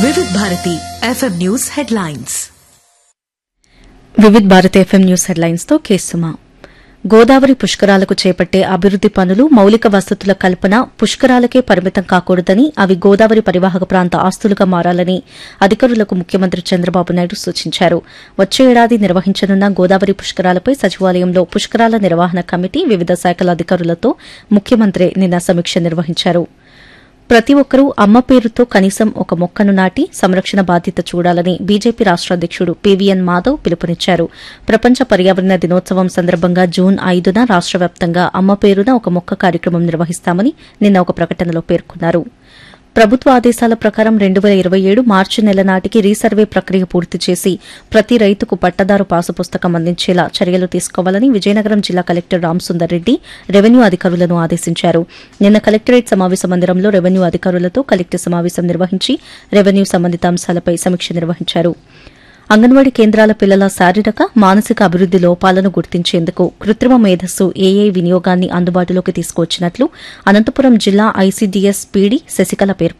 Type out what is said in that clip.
Vividh Bharati FM news headlines Vividh Bharat FM news headlines తో కేసుమా గోదావరి పుష్కరాలకు చేపట్టే అభివృద్ది పనులు మౌలిక వసతుల కల్పన పుష్కరాలకే పరిమితం కాకూడదని అవి గోదావరి పరివాహక ప్రాంత ఆస్తులుగా మారాలని అధికారులకు ముఖ్యమంత్రి చంద్రబాబు నాయుడు సూచించారు వచ్చే ఏడాది నిర్వహించనున్న గోదావరి పుష్కరాలపై సచివాలయంలో పుష్కరాల నిర్వహణ కమిటీ వివిధ శాఖల అధికారులతో ముఖ్యమంత్రి నిన్న సమీక్ష నిర్వహించారు ప్రతి ఒక్కరూ అమ్మ పేరుతో కనీసం ఒక మొక్కను నాటి సంరక్షణ బాధ్యత చూడాలని బీజేపీ రాష్ట అధ్యకుడు పీవీఎన్ మాధవ్ పిలుపునిచ్చారు ప్రపంచ పర్యావరణ దినోత్సవం సందర్భంగా జూన్ ఐదున రాష్ట వ్యాప్తంగా అమ్మ పేరున ఒక మొక్క కార్యక్రమం నిర్వహిస్తామని నిన్న ఒక ప్రకటనలో పేర్కొన్నారు ప్రభుత్వ ఆదేశాల ప్రకారం రెండు వేల ఇరవై ఏడు మార్చి నెల నాటికి రీసర్వే ప్రక్రియ పూర్తి చేసి ప్రతి రైతుకు పట్టదారు పాసు పుస్తకం అందించేలా చర్యలు తీసుకోవాలని విజయనగరం జిల్లా కలెక్టర్ రామసుందర్ రెడ్డి రెవెన్యూ అధికారులను ఆదేశించారు నిన్న కలెక్టరేట్ సమావేశ మందిరంలో రెవెన్యూ అధికారులతో కలెక్టర్ సమావేశం నిర్వహించి రెవెన్యూ సంబంధిత అంశాలపై సమీక్ష నిర్వహించారు అంగన్వాడీ కేంద్రాల పిల్లల శారీరక మానసిక అభివృద్ది లోపాలను గుర్తించేందుకు కృత్రిమ మేధస్సు ఏఐ వినియోగాన్ని అందుబాటులోకి తీసుకువచ్చినట్లు అనంతపురం జిల్లా ఐసీడీఎస్ పీడీ శశికళ పేర్కొన్నారు